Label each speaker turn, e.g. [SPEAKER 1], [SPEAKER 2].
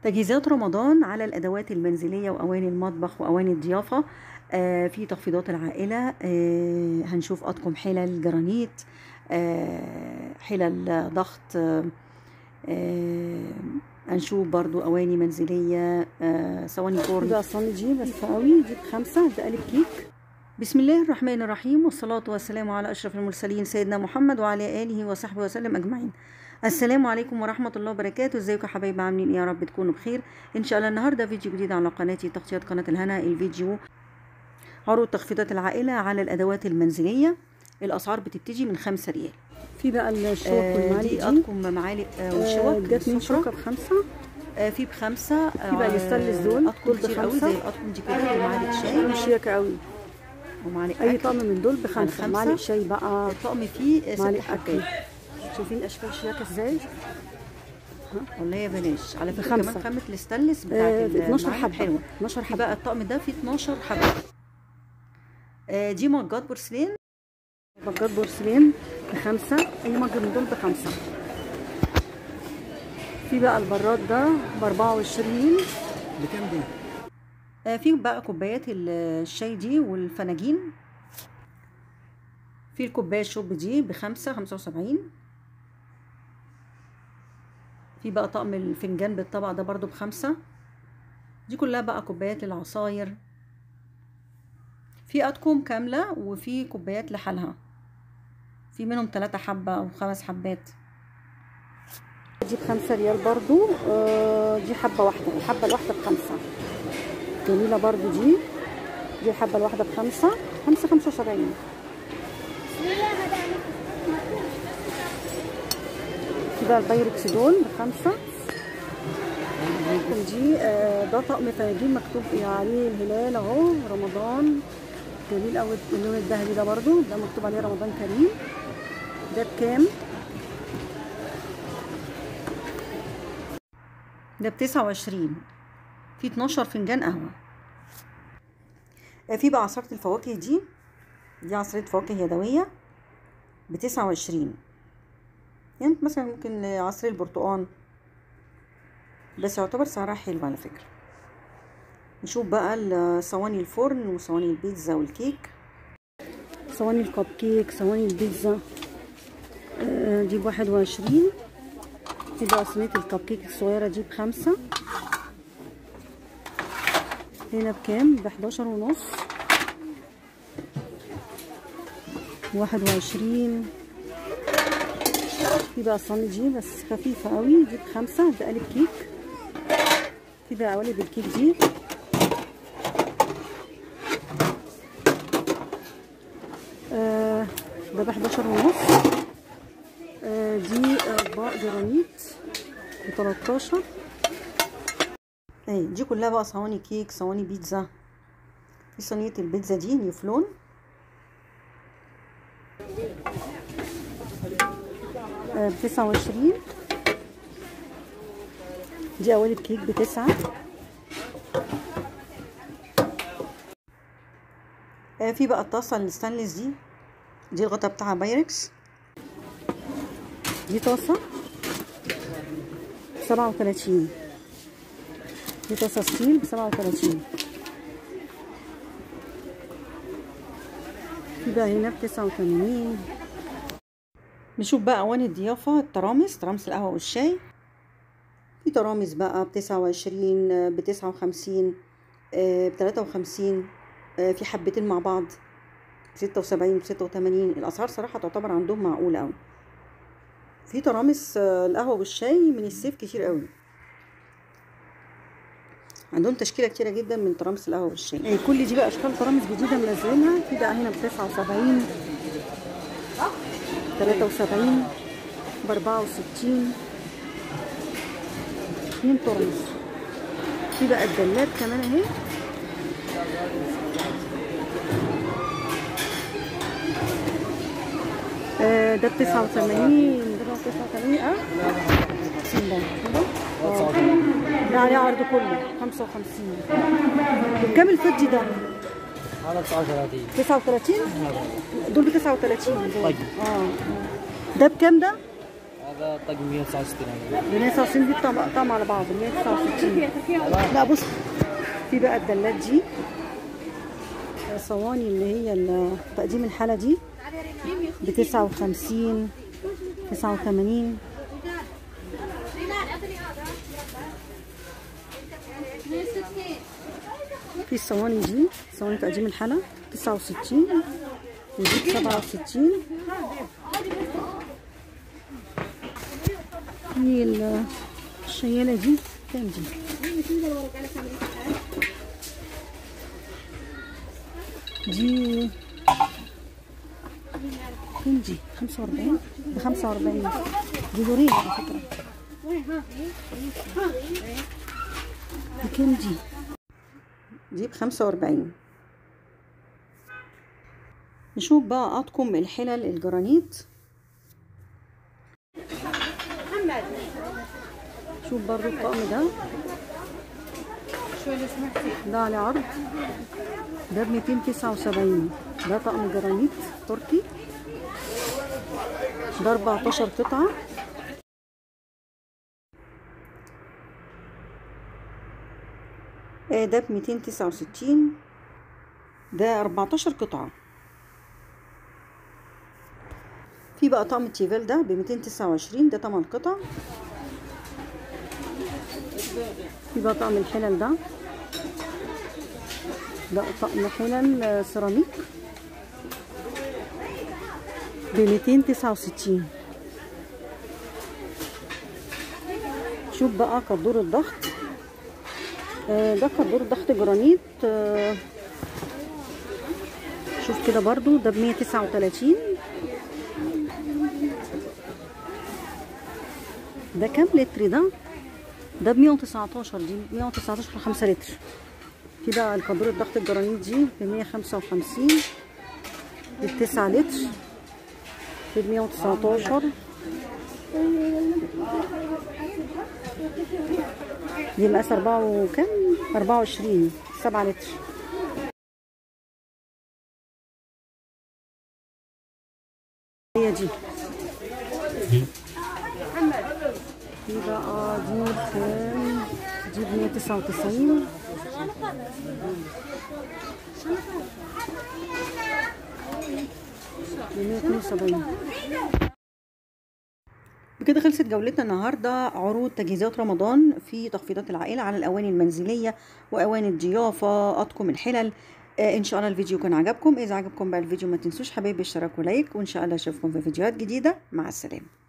[SPEAKER 1] تجهيزات رمضان على الأدوات المنزلية وأواني المطبخ وأواني الضيافة آه في تخفيضات العائلة آه هنشوف أطقم حلل جرانيت آه حلل ضغط آه آه هنشوف برضو أواني منزلية آه صواني فرن
[SPEAKER 2] ده صني دي بس قوي دي بخمسة ده قالب كيك
[SPEAKER 1] بسم الله الرحمن الرحيم والصلاة والسلام على أشرف المرسلين سيدنا محمد وعلى آله وصحبه وسلم أجمعين السلام عليكم ورحمة الله وبركاته ازيكم يا حبايبي عاملين ايه يا رب تكونوا بخير ان شاء الله النهارده فيديو جديد على قناتي تغطية قناة الهنا الفيديو عروض تخفيضات العائلة على الأدوات المنزلية الأسعار بتبتدي من خمسة ريال
[SPEAKER 2] في بقى الشوك
[SPEAKER 1] آه
[SPEAKER 2] والمعالق
[SPEAKER 1] دي
[SPEAKER 2] دي
[SPEAKER 1] أطقم معالق آه والشوك
[SPEAKER 2] جت من
[SPEAKER 1] الصفرا.
[SPEAKER 2] شوكة بخمسة
[SPEAKER 1] آه في بخمسة
[SPEAKER 2] في بقى الستانلس دول،
[SPEAKER 1] أطقم
[SPEAKER 2] دول
[SPEAKER 1] كتير قوي
[SPEAKER 2] بخمسة.
[SPEAKER 1] زي الأطقم دي كده ومعالق شاي
[SPEAKER 2] مش شياكة قوي
[SPEAKER 1] ومعالق
[SPEAKER 2] أي
[SPEAKER 1] أكل
[SPEAKER 2] طقم من دول
[SPEAKER 1] خمسة.
[SPEAKER 2] بخمسة معالق شاي بقى
[SPEAKER 1] الطقم فيه ست
[SPEAKER 2] معالق
[SPEAKER 1] حبات
[SPEAKER 2] أكل شايفين أشكال شياكة ازاي
[SPEAKER 1] والله يا بلاش على فكرة
[SPEAKER 2] بخمسة.
[SPEAKER 1] كمان خامة الستانلس بتاعت
[SPEAKER 2] آه، ب 12
[SPEAKER 1] المعالق
[SPEAKER 2] حبة
[SPEAKER 1] حلوة
[SPEAKER 2] 12
[SPEAKER 1] في
[SPEAKER 2] حبة
[SPEAKER 1] بقى الطقم ده فيه 12 حبة آه دي مجات بورسلين
[SPEAKER 2] بجات بورسلين بخمسة أي مج من دول بخمسة في بقى البراد ده بأربعة وعشرين
[SPEAKER 3] بكام دي؟
[SPEAKER 1] آه في بقى كوبايات ال- الشاي دي والفناجين في الكوباية الشوب دي بخمسة خمسة وسبعين في بقى طقم الفنجان بالطبق ده برضو بخمسة دي كلها بقى كوبايات العصاير في أطقم كاملة وفي كوبايات لحالها في منهم تلاتة حبة أو خمس حبات
[SPEAKER 2] دي بخمسة ريال برضو آه، دي حبة واحدة الحبة الواحدة بخمسة جميلة برضو دي دي الحبة الواحدة بخمسة خمسة خمسة وسبعين في بقى البايركس دول بخمسة دي آه، ده طقم فناجين مكتوب عليه الهلال اهو رمضان جميل قوي اللون الذهبي ده برضو ده مكتوب عليه رمضان كريم ده بكام؟
[SPEAKER 1] ده بتسعة وعشرين في اتناشر فنجان قهوة آه، في بقى عصارة الفواكه دي دي عصيرة فواكه يدوية بتسعة وعشرين يعني مثلا ممكن عصير البرتقال بس يعتبر سعرها حلو على فكرة نشوف بقى ال- صواني الفرن وصواني البيتزا والكيك
[SPEAKER 2] صواني الكب كيك صواني البيتزا آه، دي بواحد وعشرين دي بقى صينية الكب كيك الصغيرة دي بخمسة هنا بكام بحداشر ونص واحد وعشرين في بقى الصينية دي بس خفيفة قوي دي بخمسة ده قالب كيك في بقى قوالب الكيك دي آه، ده ب 11 ونص آه، دي اطباق جرانيت ب 13
[SPEAKER 1] اهي دي كلها بقى صواني كيك صواني بيتزا في صينية البيتزا دي نيوفلون
[SPEAKER 2] ب 29 دي قوالب كيك بتسعة
[SPEAKER 1] آه، في بقى الطاسة الستانلس دي دي الغطا بتاعها بايركس
[SPEAKER 2] دي طاسة سبعة وتلاتين دي طاسة ستيل بسبعة وتلاتين في بقى هنا بتسعة وتمانين
[SPEAKER 1] نشوف بقى أواني الضيافة الترامس ترامس القهوة والشاي في ترامس بقى بتسعة وعشرين بتسعة وخمسين بتلاتة وخمسين في حبتين مع بعض ستة وسبعين بستة وتمانين الأسعار صراحة تعتبر عندهم معقولة أوي في ترامس آه، القهوة والشاي من الصيف كتير أوي عندهم تشكيلة كتيرة جدا من ترامس القهوة والشاي
[SPEAKER 2] إيه كل دي بقى اشكال برامج جديده منزلينها في بقى هنا ب 79 73 ب 64 اتنين ترمس في بقى الدلات كمان اهي آه، ده ب 89 ده ب 89 اه بسم الله كده اه ده عليه عرض كله 55 بكام الفضي ده؟
[SPEAKER 3] هذا 39
[SPEAKER 2] 39 دول ب 39 دول
[SPEAKER 3] طيب.
[SPEAKER 2] اه ده بكام ده؟
[SPEAKER 3] هذا ده طقم 169
[SPEAKER 2] ب 169 دي طقم طقم على بعض 169 لا بص في بقى الدلات دي صواني اللي هي ال- تقديم الحالة دي ب 59 89 في الصواني دي صواني تقديم الحالة 69 ودي ب 67 في ال- الشيالة دي كام دي؟ دي كام دي؟ 45 ب 45 دي دورين على فكرة دي كام دي؟
[SPEAKER 1] دي ب 45 نشوف بقى أطقم الحلل الجرانيت
[SPEAKER 2] شوف برضو الطقم ده ده على عرض ده ب 279 ده طقم جرانيت تركي ده 14 قطعة
[SPEAKER 1] آه، ده ب 269 ده 14 قطعة في بقى طقم التيفال ده ب 229 ده 8 قطع
[SPEAKER 2] في بقى طقم الحلل ده ده طقم حلل آه، سيراميك ب 269 شوف بقى قدور الضغط آه، ده قدور ضغط جرانيت آه، شوف كده برضو ده ب 139 ده كام لتر ده ده ب 119 دي 119 5 لتر في بقى القدور الضغط الجرانيت دي ب 155 ب 9 لتر ب 119 دي مقاس 4 وكام 24 7 لتر هي دي دي بقى دي بكام دي ب 199 ب 172
[SPEAKER 1] بكده خلصت جولتنا النهاردة عروض تجهيزات رمضان في تخفيضات العائلة على الأواني المنزلية وأواني الضيافة أطقم الحلل آه إن شاء الله الفيديو كان عجبكم إذا عجبكم بقى الفيديو ما تنسوش حبايبي اشتراك ولايك وإن شاء الله أشوفكم في فيديوهات جديدة مع السلامة